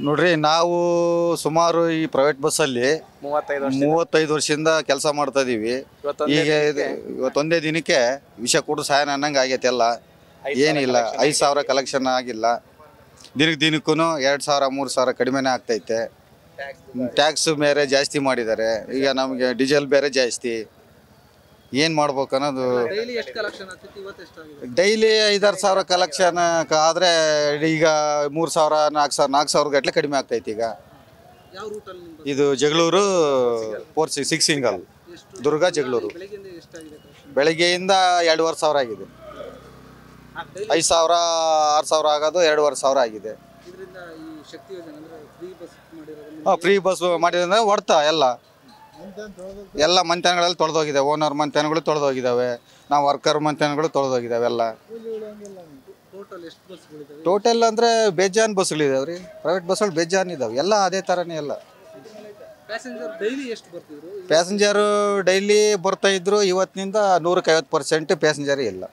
ನೋಡ್ರಿ ನಾವು ಸುಮಾರು ಈ ಪ್ರೈವೇಟ್ ಬಸ್ಸಲ್ಲಿ ಮೂವತ್ತೈದು ವರ್ಷ ಮೂವತ್ತೈದು ವರ್ಷದಿಂದ ಕೆಲಸ ಮಾಡ್ತಾ ಇದೀವಿ ಇವತ್ತೊಂದೇ ಈಗ ಇದು ಇವತ್ತೊಂದೇ ದಿನಕ್ಕೆ ವಿಷ ಕೊಡು ಸಾಯನ ಅನ್ನಂಗೆ ಆಗೈತೆ ಎಲ್ಲ ಏನಿಲ್ಲ ಐದು ಸಾವಿರ ಕಲೆಕ್ಷನ್ ಆಗಿಲ್ಲ ದಿನಕ್ಕೆ ದಿನಕ್ಕೂ ಎರಡು ಸಾವಿರ ಮೂರು ಸಾವಿರ ಕಡಿಮೆನೇ ಆಗ್ತೈತೆ ಟ್ಯಾಕ್ಸ್ ಬೇರೆ ಜಾಸ್ತಿ ಮಾಡಿದ್ದಾರೆ ಈಗ ನಮಗೆ ಡೀಸೆಲ್ ಬೇರೆ ಜಾಸ್ತಿ ಏನು ಮಾಡ್ಬೇಕು ಅನ್ನೋದು ಡೈಲಿ ಎಷ್ಟು ಕಲೆಕ್ಷನ್ ಆಗ್ತೈತಿ ಇವತ್ತು ಎಷ್ಟಾಗಿದೆ ಡೈಲಿ ಐದಾರು ಸಾವಿರ ಕಲೆಕ್ಷನ್ ಆದರೆ ಈಗ ಮೂರು ಸಾವಿರ ನಾಲ್ಕು ಸಾವಿರ ನಾಲ್ಕು ಸಾವಿರ ಗಟ್ಟಲೆ ಕಡಿಮೆ ಆಗ್ತೈತೆ ಈಗ ಯಾವ ರೂಟಲ್ಲಿ ನಿಮ್ದು ಇದು Jagalur four six six single ಎಷ್ಟು ದುರ್ಗ ಜಗಳೂರು ಬೆಳಗ್ಗೆಯಿಂದ ಎಷ್ಟಾಗಿದೆ collection? ಬೆಳಗ್ಗೆಯಿಂದ ಎರಡೂವರೆ ಸಾವಿರ ಆಗಿದೆ Daily ಐದು ಸಾವಿರ ಆರು ಸಾವಿರ ಆಗೋದು ಎರಡೂವರೆ ಸಾವಿರ ಆಗಿದೆ ಇದರಿಂದ ಈ ಶಕ್ತಿ ಯೋಜನೆ ಅಂದ್ರೆ ಫ್ರೀ ಬಸ್ ಮಾಡಿರೋದ್ರಿಂದ ಫ್ರೀ ಬಸ್ ಮಾಡಿದ್ರೆ ಹೊಡ್ತಾ ಎಲ್ಲ ಎಲ್ಲ ಮಂತ್ಯಾನಗಳಲ್ಲಿ ತೊಳೆದೋಗಿದೆ ಓನರ್ ಮಂತ್ಯಾನಗಳು ತೊಳೆದೋಗಿದ್ದಾವೆ ನಾವು ವರ್ಕರ್ ಮಂತ್ಯಾನಗಳು ತೊಳೆದೋಗಿದ್ದಾವೆ ಎಲ್ಲ ಟೋಟಲ್ ಎಷ್ಟು ಬಸ್ಗಳಿದಾವೆ ಟೋಟಲ್ ಅಂದರೆ ಬೇಜಾನ್ ಬಸ್ಗಳಿದಾವೆ ರೀ ಪ್ರೈವೇಟ್ ಬಸ್ಗಳು ಬೇಜಾನ್ ಇದಾವೆ ಎಲ್ಲ ಅದೇ ಥರನೇ ಎಲ್ಲ ಪ್ಯಾಸೆಂಜರ್ ಡೈಲಿ ಎಷ್ಟು ಬರ್ತಿದ್ರು ಪ್ಯಾಸೆಂಜರು ಡೈಲಿ ಬರ್ತಾ ಇದ್ರು ಇವತ್ತಿನಿಂದ ನೂರಕ್ಕೆ ಐವತ್ತು ಪರ್ಸೆಂಟ್ ಪ್ಯಾಸೆಂಜರೇ ಇಲ್ಲ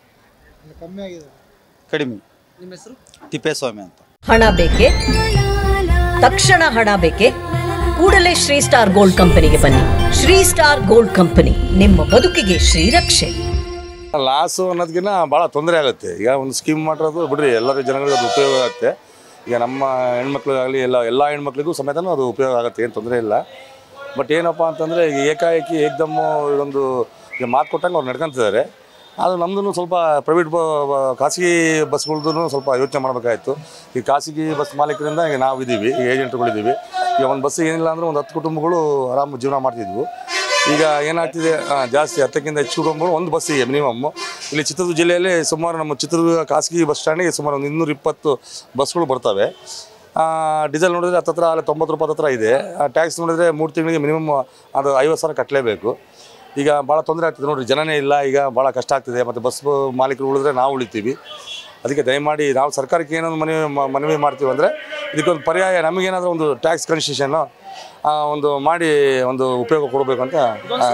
ಕಡಿಮೆ ನಿಮ್ಮ ಹೆಸರು ತಿಪ್ಪೇಸ್ವಾಮಿ ಅಂತ ಹಣ ಬೇಕೆ ತಕ್ಷಣ ಹಣ ಬೇಕೆ ಕೂಡಲೇ ಶ್ರೀ ಸ್ಟಾರ್ ಗೋಲ್ಡ್ ಕಂಪನಿಗೆ ಬನ್ನಿ ಶ್ರೀ ಸ್ಟಾರ್ ಗೋಲ್ಡ್ ಕಂಪನಿ ನಿಮ್ಮ ಬದುಕಿಗೆ ಶ್ರೀರಕ್ಷೆ ಲಾಸು ಅನ್ನೋದಕ್ಕಿಂತ ಭಾಳ ತೊಂದರೆ ಆಗುತ್ತೆ ಈಗ ಒಂದು ಸ್ಕೀಮ್ ಮಾಡಿರೋದು ಬಿಡ್ರಿ ಎಲ್ಲರ ಜನಗಳಿಗೆ ಅದು ಉಪಯೋಗ ಆಗುತ್ತೆ ಈಗ ನಮ್ಮ ಹೆಣ್ಮಕ್ಳಿಗಾಗಲಿ ಎಲ್ಲ ಎಲ್ಲ ಹೆಣ್ಮಕ್ಳಿಗೂ ಸಮೇತನೂ ಅದು ಉಪಯೋಗ ಆಗುತ್ತೆ ಏನು ತೊಂದರೆ ಇಲ್ಲ ಬಟ್ ಏನಪ್ಪ ಅಂತಂದರೆ ಈಗ ಏಕಾಏಕಿ ಏಕ್ದಮ್ಮು ಇದೊಂದು ಈಗ ಮಾತು ಕೊಟ್ಟಂಗೆ ಅವ್ರು ನಡ್ಕೊಂತಿದ್ದಾರೆ ಅದು ನಮ್ಮದು ಸ್ವಲ್ಪ ಪ್ರೈವೇಟ್ ಬ ಬ- ಖಾಸಗಿ ಬಸ್ಗಳ್ದು ಸ್ವಲ್ಪ ಯೋಚನೆ ಮಾಡಬೇಕಾಯ್ತು ಈ ಖಾಸಗಿ ಬಸ್ ಮಾಲೀಕರಿಂದ ಈಗ ನಾವು ಇದ್ದೀವಿ ಈಗ ಏಜೆಂಟ್ಗಳಿದ್ದೀವಿ ಈಗ ಒಂದು ಬಸ್ ಏನಿಲ್ಲ ಅಂದರೆ ಒಂದು ಹತ್ತು ಕುಟುಂಬಗಳು ಆರಾಮ ಜೀವನ ಮಾಡ್ತಿದ್ವು ಈಗ ಏನಾಗ್ತಿದೆ ಆ, ಜಾಸ್ತಿ ಹತ್ತಕ್ಕಿಂತ ಹೆಚ್ಚು ಕುಟುಂಬಗಳು ಒಂದು ಬಸ್ಸಿಗೆ ಮಿನಿಮಮ್ ಇಲ್ಲಿ ಚಿತ್ರದುರ್ಗ ಜಿಲ್ಲೆಯಲ್ಲಿ ಸುಮಾರು ನಮ್ಮ ಚಿತ್ರದುರ್ಗ ಖಾಸಗಿ ಬಸ್ ಸ್ಟ್ಯಾಂಡಿಗೆ ಸುಮಾರು ಒಂದು ಇನ್ನೂರ ಇಪ್ಪತ್ತು ಬಸ್ಗಳು ಬರ್ತವೆ ಆ, ಡೀಸೆಲ್ ನೋಡಿದ್ರೆ ಹತ್ತತ್ರ ಅಲ್ಲಿ ತೊಂಬತ್ತು ರೂಪಾಯಿ ಹತ್ರ ಇದೆ ಟ್ಯಾಕ್ಸ್ ನೋಡಿದ್ರೆ ಮೂರು ತಿಂಗಳಿಗೆ ಮಿನಿಮಮ್ ಅದು ಐವತ್ತು ಸಾವಿರ ಕಟ್ಟಲೇಬೇಕು ಈಗ ಭಾಳ ತೊಂದರೆ ಆಗ್ತದೆ ನೋಡಿರಿ ಜನನೇ ಇಲ್ಲ ಈಗ ಭಾಳ ಕಷ್ಟ ಆಗ್ತಿದೆ ಮತ್ತು ಬಸ್ ಮಾಲೀಕರು ಉಳಿದ್ರೆ ನಾವು ಉಳಿತೀವಿ ಅದಕ್ಕೆ ದಯಮಾಡಿ ನಾವು ಸರ್ಕಾರಕ್ಕೆ ಏನೊಂದು ಮನವಿ ಮ- ಮನವಿ ಮಾಡ್ತೀವಿ ಅಂದರೆ ಇದಕ್ಕೊಂದು ಪರ್ಯಾಯ ನಮಗೇನಾದರೂ ಒಂದು ಟ್ಯಾಕ್ಸ್ ಕನ್ಸೆಷನ್ನು ಒಂದು ಮಾಡಿ ಒಂದು ಉಪಯೋಗ ಕೊಡಬೇಕು ಅಂತ ಆ,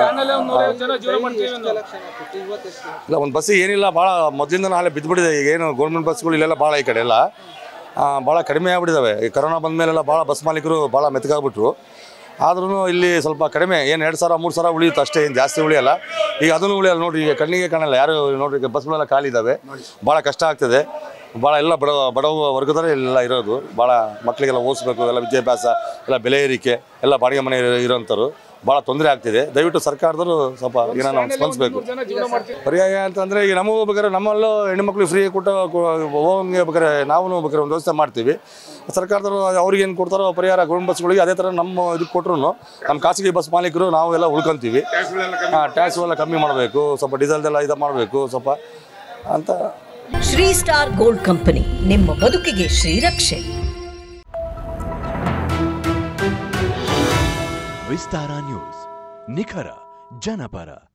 ಕಲೆಕ್ಷನ್ ಆಗ್ತೈತಿ ಇವತ್ತು ಎಷ್ಟು ಇಲ್ಲ ಒಂದು ಬಸ್ಸಿಗೆ ಏನಿಲ್ಲ ಭಾಳ ಮೊದಲಿಂದ ನಾಳೆ ಬಿದ್ದುಬಿಟ್ಟಿದೆ ಈಗ ಏನು ಗೌರ್ಮೆಂಟ್ ಬಸ್ಗಳು ಇಲ್ಲೆಲ್ಲ ಭಾಳ ಈ ಕಡೆ ಎಲ್ಲ ಆ, ಭಾಳ ಕಡಿಮೆ ಆಗ್ಬಿಟ್ಟಿದ್ದಾವೆ ಈ ಕರೋನಾ ಬಂದ ಮೇಲೆಲ್ಲ ಭಾಳ ಬಸ್ ಮಾಲೀಕರು ಭಾಳ ಮೆತ್ತಗಾಗ್ಬಿಟ್ರು ಆದ್ರೂ ಇಲ್ಲಿ ಸ್ವಲ್ಪ ಕಡಿಮೆ ಏನು ಎರಡು ಸಾವಿರ ಮೂರು ಸಾವಿರ ಉಳಿಯುತ್ತೆ ಅಷ್ಟೇ ಏನು ಜಾಸ್ತಿ ಉಳಿಯಲ್ಲ ಈಗ ಅದನ್ನು ಉಳಿಯಲ್ಲ ನೋಡಿರಿ ಈಗ ಕಣ್ಣಿಗೆ ಕಾಣಲ್ಲ ಯಾರು ನೋಡ್ರಿ ಈಗ ಬಸ್ಗಳೆಲ್ಲ ಖಾಲಿ ಇದ್ದಾವೆ ಭಾಳ ಕಷ್ಟ ಆಗ್ತದೆ ಭಾಳ ಎಲ್ಲ ಬಡ ಬಡವ ವರ್ಗದವರೇ ಎಲ್ಲ ಇರೋದು ಭಾಳ ಮಕ್ಕಳಿಗೆಲ್ಲ ಓದಿಸ್ಬೇಕು ಎಲ್ಲ ವಿದ್ಯಾಭ್ಯಾಸ ಎಲ್ಲ ಬೆಲೆ ಏರಿಕೆ ಎಲ್ಲ ಬಾಡಿಗೆ ಮನೆ ಇರೋ- ಇರೋಂಥವ್ರು ಭಾಳ ತೊಂದರೆ ಆಗ್ತಿದೆ ದಯವಿಟ್ಟು ಸರ್ಕಾರದವರು ಸ್ವಲ್ಪ ಏನಾರ ಸ್ಪಂದಿಸಬೇಕು ಪರ್ಯಾಯ ಅಂತಂದರೆ ಈಗ ನಮಗೂ ಬೇಕಾದ್ರೆ ನಮ್ಮಲ್ಲೂ ಹೆಣ್ಮಕ್ಳು ಫ್ರೀ ಕೊಟ್ಟು ಹೋಗಂಗೆ ಬೇಕಾದ್ರೆ ನಾವು ಬೇಕಾದ್ರೆ ಒಂದು ವ್ಯವಸ್ಥೆ ಮಾಡ್ತೀವಿ ಸರ್ಕಾರದವರು ಅವ್ರಿಗೆ ಏನು ಕೊಡ್ತಾರೋ ಪರಿಹಾರ ಗೌರ್ಮೆಂಟ್ ಬಸ್ಗಳಿಗೆ ಅದೇ ಥರ ನಮ್ಮ ಇದಕ್ಕೆ ಕೊಟ್ಟರು ನಮ್ಮ ಖಾಸಗಿ ಬಸ್ ಮಾಲೀಕರು ನಾವು ಎಲ್ಲ ಉಳ್ಕೊಂತೀವಿ ಹಾಂ ಟ್ಯಾಕ್ಸ್ ಎಲ್ಲ ಕಮ್ಮಿ ಮಾಡಬೇಕು ಸ್ವಲ್ಪ ಡೀಸೆಲ್ದೆಲ್ಲ ಇದು ಮಾಡಬೇಕು ಸ್ವಲ್ಪ ಅಂತ ಶ್ರೀ ಸ್ಟಾರ್ ಗೋಲ್ಡ್ ಕಂಪನಿ ನಿಮ್ಮ ಬದುಕಿಗೆ ಶ್ರೀರಕ್ಷೆ ವಿಸ್ತಾರ ನ್ಯೂಸ್ ನಿಖರ ಜನಪರ